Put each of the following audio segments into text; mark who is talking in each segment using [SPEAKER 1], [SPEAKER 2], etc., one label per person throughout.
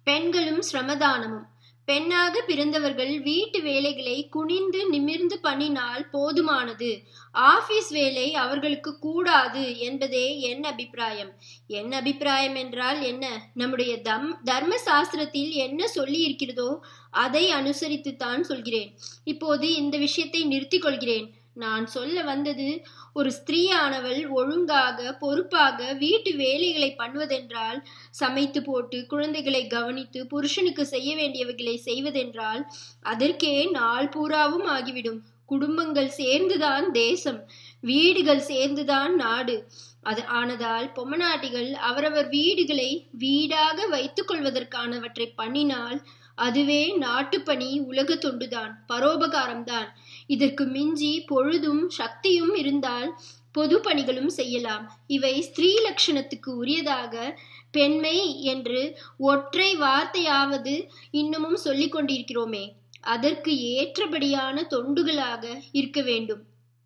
[SPEAKER 1] பெண்களும் சிரமதானமும் பெண்ணாக பிறந்தவர்கள் வீட்டு வேலைகளை குனிந்து நிமிர்ந்து பண்ணினால் போதுமானது ஆபீஸ் வேலை அவர்களுக்கு கூடாது என்பதே என் அபிப்பிராயம் என் அபிப்பிராயம் என்றால் என்ன நம்முடைய தம் தர்ம சாஸ்திரத்தில் என்ன சொல்லி இருக்கிறதோ அதை அனுசரித்துத்தான் சொல்கிறேன் இப்போது இந்த விஷயத்தை நிறுத்திக் கொள்கிறேன் நான் சொல்ல வந்தது ஒரு ஸ்திரீயானவள் ஒழுங்காக பொறுப்பாக வீட்டு வேலைகளை பண்ணுவதென்றால் சமைத்து போட்டு குழந்தைகளை கவனித்து புருஷனுக்கு செய்ய வேண்டியவைகளை செய்வதென்றால் அதற்கே நாள் பூராவும் ஆகிவிடும் குடும்பங்கள் சேர்ந்துதான் தேசம் வீடுகள் சேர்ந்துதான் நாடு அது ஆனதால் பொம்மநாட்டிகள் அவரவர் வீடுகளை வீடாக வைத்துக் கொள்வதற்கானவற்றை பண்ணினால் அதுவே நாட்டுப்பணி உலக தொண்டுதான் பரோபகாரம்தான் இதற்கு மிஞ்சி பொழுதும் சக்தியும் இருந்தால் பொது பணிகளும் செய்யலாம் இவை ஸ்திரீ லட்சணத்துக்கு உரியதாக பெண்மை என்று ஒற்றை வார்த்தையாவது இன்னமும் சொல்லிக் கொண்டிருக்கிறோமே அதற்கு ஏற்றபடியான தொண்டுகளாக இருக்க வேண்டும்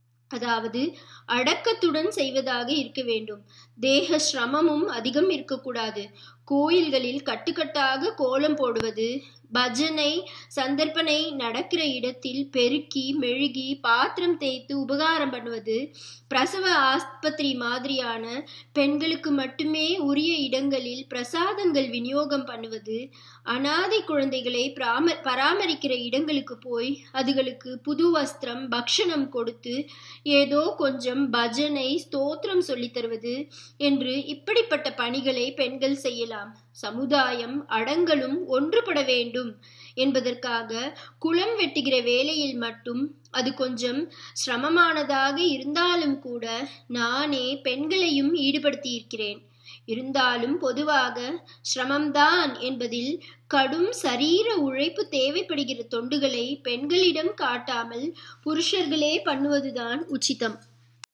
[SPEAKER 1] அதாவது அடக்கத்துடன் செய்வதாக இருக்க வேண்டும் தேக சிரமமும் அதிகம் இருக்கக்கூடாது கோயில்களில் கட்டுக்கட்டாக கோலம் போடுவது பஜனை சந்தர்ப்பனை நடக்கிற இடத்தில் பெருக்கி மெழுகி பாத்திரம் தேய்த்து உபகாரம் பண்ணுவது பிரசவ ஆஸ்பத்திரி மாதிரியான பெண்களுக்கு மட்டுமே உரிய இடங்களில் பிரசாதங்கள் விநியோகம் பண்ணுவது அனாதை குழந்தைகளை பிராம பராமரிக்கிற இடங்களுக்கு போய் அதுகளுக்கு புது வஸ்திரம் பக்ஷணம் கொடுத்து ஏதோ கொஞ்சம் பஜனை ஸ்தோத்திரம் சொல்லித் தருவது என்று இப்படிப்பட்ட பணிகளை பெண்கள் செய்யலாம் சமுதாயம் அடங்கலும் ஒன்றுபட வேண்டும் என்பதற்காக குளம் வெட்டுகிற வேலையில் மட்டும் அது கொஞ்சம் சிரமமானதாக இருந்தாலும் கூட நானே பெண்களையும் ஈடுபடுத்தி இருக்கிறேன் இருந்தாலும் பொதுவாக சிரமம்தான் என்பதில் கடும் சரீர உழைப்பு தேவைப்படுகிற தொண்டுகளை பெண்களிடம் காட்டாமல் புருஷர்களே பண்ணுவதுதான் உச்சிதம்